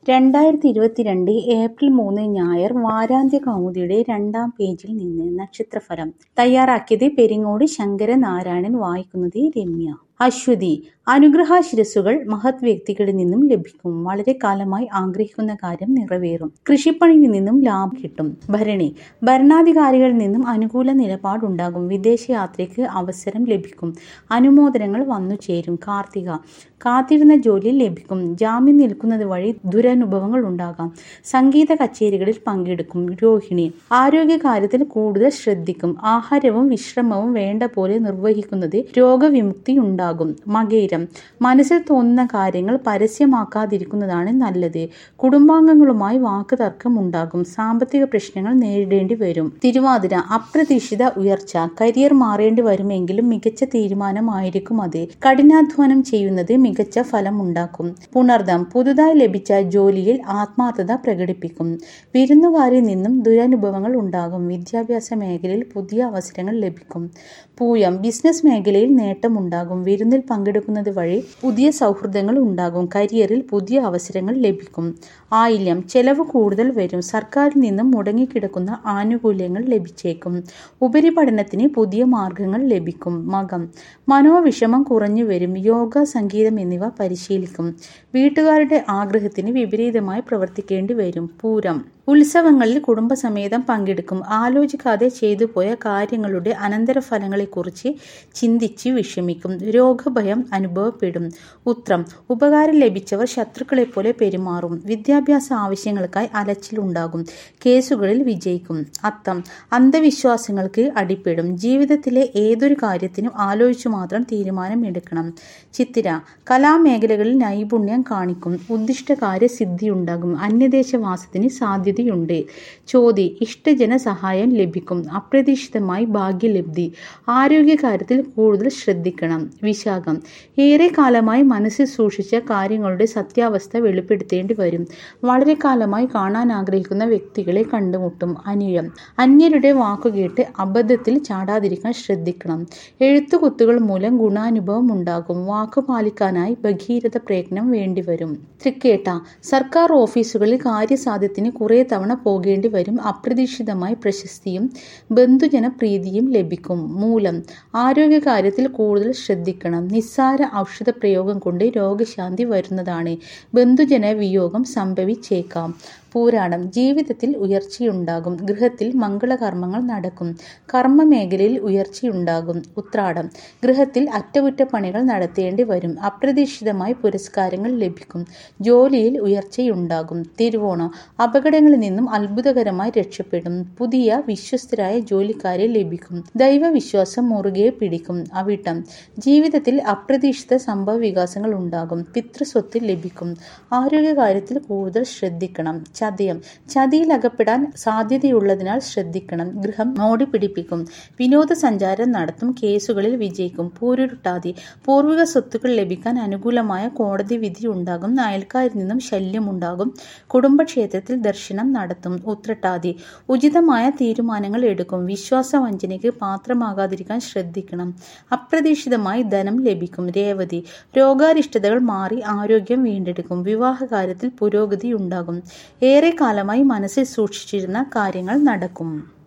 രണ്ടായിരത്തി ഇരുപത്തിരണ്ട് ഏപ്രിൽ മൂന്ന് ഞായർ വാരാന്ത്യ കൗമുദിയുടെ രണ്ടാം പേജിൽ നിന്ന് നക്ഷത്രഫലം തയ്യാറാക്കിയത് പെരിങ്ങോട് ശങ്കരനാരായണൻ വായിക്കുന്നത് രമ്യ അശ്വതി അനുഗ്രഹാശിരസ്സുകൾ മഹത് വ്യക്തികളിൽ നിന്നും ലഭിക്കും വളരെ കാലമായി ആഗ്രഹിക്കുന്ന കാര്യം നിറവേറും കൃഷിപ്പണിയിൽ നിന്നും ലാഭം കിട്ടും ഭരണി ഭരണാധികാരികളിൽ നിന്നും അനുകൂല നിലപാടുണ്ടാകും വിദേശയാത്രയ്ക്ക് അവസരം ലഭിക്കും അനുമോദനങ്ങൾ വന്നു ചേരും കാർത്തിക കാത്തിരുന്ന ജോലി ലഭിക്കും ജാമ്യം നിൽക്കുന്നത് വഴി ദുരനുഭവങ്ങൾ ഉണ്ടാകാം സംഗീത കച്ചേരികളിൽ പങ്കെടുക്കും രോഹിണി ആരോഗ്യകാര്യത്തിൽ കൂടുതൽ ശ്രദ്ധിക്കും ആഹാരവും വിശ്രമവും വേണ്ട പോലെ നിർവഹിക്കുന്നത് രോഗവിമുക്തി ഉണ്ടാകും മകയിരം മനസ്സിൽ തോന്നുന്ന കാര്യങ്ങൾ പരസ്യമാക്കാതിരിക്കുന്നതാണ് നല്ലത് കുടുംബാംഗങ്ങളുമായി വാക്ക് തർക്കം ഉണ്ടാകും സാമ്പത്തിക പ്രശ്നങ്ങൾ നേരിടേണ്ടി വരും തിരുവാതിര അപ്രതീക്ഷിത ഉയർച്ച കരിയർ മാറേണ്ടി വരുമെങ്കിലും മികച്ച തീരുമാനമായിരിക്കും അത് കഠിനാധ്വാനം ചെയ്യുന്നത് മികച്ച ഫലം ഉണ്ടാക്കും പുണർദം പുതുതായി ലഭിച്ച ജോലിയിൽ ആത്മാർത്ഥത പ്രകടിപ്പിക്കും വിരുന്നുകാരിൽ നിന്നും ദുരനുഭവങ്ങൾ ഉണ്ടാകും വിദ്യാഭ്യാസ മേഖലയിൽ പുതിയ അവസരങ്ങൾ ലഭിക്കും പൂയം ബിസിനസ് മേഖലയിൽ നേട്ടമുണ്ടാകും വിരുന്നിൽ പങ്കെടുക്കുന്നത് വഴി പുതിയ സൗഹൃദങ്ങൾ ഉണ്ടാകും കരിയറിൽ പുതിയ അവസരങ്ങൾ ലഭിക്കും ആയില്യം ചെലവ് കൂടുതൽ വരും സർക്കാരിൽ നിന്നും മുടങ്ങിക്കിടക്കുന്ന ആനുകൂല്യങ്ങൾ ലഭിച്ചേക്കും ഉപരിപഠനത്തിന് പുതിയ മാർഗങ്ങൾ ലഭിക്കും മകം മനോവിഷമം കുറഞ്ഞു വരും യോഗ സംഗീതം എന്നിവ പരിശീലിക്കും വീട്ടുകാരുടെ ആഗ്രഹത്തിന് വിപരീതമായി പ്രവർത്തിക്കേണ്ടി വരും പൂരം ഉത്സവങ്ങളിൽ കുടുംബസമേതം പങ്കെടുക്കും ആലോചിക്കാതെ ചെയ്തു പോയ കാര്യങ്ങളുടെ അനന്തരഫലങ്ങളെക്കുറിച്ച് ചിന്തിച്ച് വിഷമിക്കും രോഗഭയം അനുഭവപ്പെടും ഉത്രം ഉപകാരം ലഭിച്ചവർ ശത്രുക്കളെ പോലെ പെരുമാറും വിദ്യാഭ്യാസ ആവശ്യങ്ങൾക്കായി അലച്ചിലുണ്ടാകും കേസുകളിൽ വിജയിക്കും അത്തം അന്ധവിശ്വാസങ്ങൾക്ക് അടിപ്പെടും ജീവിതത്തിലെ ഏതൊരു കാര്യത്തിനും ആലോചിച്ചു മാത്രം തീരുമാനം എടുക്കണം ചിത്തിര കലാമേഖലകളിൽ നൈപുണ്യം കാണിക്കും ഉദ്ദിഷ്ടകാര്യ സിദ്ധിയുണ്ടാകും അന്യദേശവാസത്തിന് സാധ്യതയുണ്ട് ചോതി ഇഷ്ടജന സഹായം ലഭിക്കും അപ്രതീക്ഷിതമായി ഭാഗ്യലബ്ധി ആരോഗ്യകാര്യത്തിൽ കൂടുതൽ ശ്രദ്ധിക്കണം വിശാഖം ഏറെ കാലമായി മനസ്സിൽ സൂക്ഷിച്ച കാര്യങ്ങളുടെ സത്യാവസ്ഥ വെളിപ്പെടുത്തേണ്ടി വരും വളരെ കാലമായി കാണാൻ ആഗ്രഹിക്കുന്ന വ്യക്തികളെ കണ്ടുമുട്ടും അനിഴം അന്യരുടെ വാക്കുകേട്ട് അബദ്ധത്തിൽ ചാടാതിരിക്കാൻ ശ്രദ്ധിക്കണം എഴുത്തുകുത്തുകൾ മൂലം ഗുണാനുഭവം ഉണ്ടാകും വാക്കു പാലിക്കാനായി ഭഗീരഥ പ്രയത്നം വേണ്ടിവരും തൃക്കേട്ട സർക്കാർ ഓഫീസുകളിൽ കാര്യസാധ്യത്തിന് കുറേ തവണ പോകേണ്ടി വരും അപ്രതീക്ഷിതമായി പ്രശസ്തിയും ബന്ധുജനപ്രീതിയും ലഭിക്കും മൂലം ആരോഗ്യകാര്യത്തിൽ കൂടുതൽ ശ്രദ്ധിക്കണം നിസ്സാര ഔഷധ പ്രയോഗം കൊണ്ട് രോഗശാന്തി വരുന്നതാണ് ബന്ധുജന വിയോഗം സംഭവിച്ചേക്കാം പൂരാടം ജീവിതത്തിൽ ഉയർച്ചയുണ്ടാകും ഗൃഹത്തിൽ മംഗളകർമ്മങ്ങൾ നടക്കും കർമ്മ മേഖലയിൽ ഉയർച്ചയുണ്ടാകും ഉത്രാടം ഗൃഹത്തിൽ അറ്റകുറ്റപ്പണികൾ നടത്തേണ്ടി വരും അപ്രതീക്ഷിതമായി പുരസ്കാരങ്ങൾ ലഭിക്കും ജോലിയിൽ ഉയർച്ചയുണ്ടാകും തിരുവോണം അപകടങ്ങളിൽ നിന്നും അത്ഭുതകരമായി രക്ഷപ്പെടും പുതിയ വിശ്വസ്തരായ ജോലിക്കാരെ ലഭിക്കും ദൈവവിശ്വാസം മുറുകെ പിടിക്കും അവിട്ടം ജീവിതത്തിൽ അപ്രതീക്ഷിത സംഭവ വികാസങ്ങൾ ഉണ്ടാകും പിതൃസ്വത്ത് ലഭിക്കും ആരോഗ്യകാര്യത്തിൽ കൂടുതൽ ശ്രദ്ധിക്കണം ചതയം ചതിയിൽ അകപ്പെടാൻ സാധ്യതയുള്ളതിനാൽ ശ്രദ്ധിക്കണം ഗൃഹം മോടി പിടിപ്പിക്കും വിനോദസഞ്ചാരം നടത്തും കേസുകളിൽ വിജയിക്കും പൂരുരുട്ടാതി പൂർവിക സ്വത്തുക്കൾ ലഭിക്കാൻ അനുകൂലമായ കോടതി വിധി ഉണ്ടാകും അയൽക്കാരിൽ നിന്നും ശല്യമുണ്ടാകും കുടുംബക്ഷേത്രത്തിൽ ദർശനം നടത്തും ഉത്രട്ടാതി ഉചിതമായ തീരുമാനങ്ങൾ എടുക്കും വിശ്വാസവഞ്ചനയ്ക്ക് പാത്രമാകാതിരിക്കാൻ ശ്രദ്ധിക്കണം അപ്രതീക്ഷിതമായി ധനം ലഭിക്കും രേവതി രോഗാരിഷ്ടതകൾ മാറി ആരോഗ്യം വീണ്ടെടുക്കും വിവാഹകാര്യത്തിൽ പുരോഗതി ഉണ്ടാകും ഏറെ കാലമായി മനസ്സിൽ സൂക്ഷിച്ചിരുന്ന കാര്യങ്ങൾ നടക്കും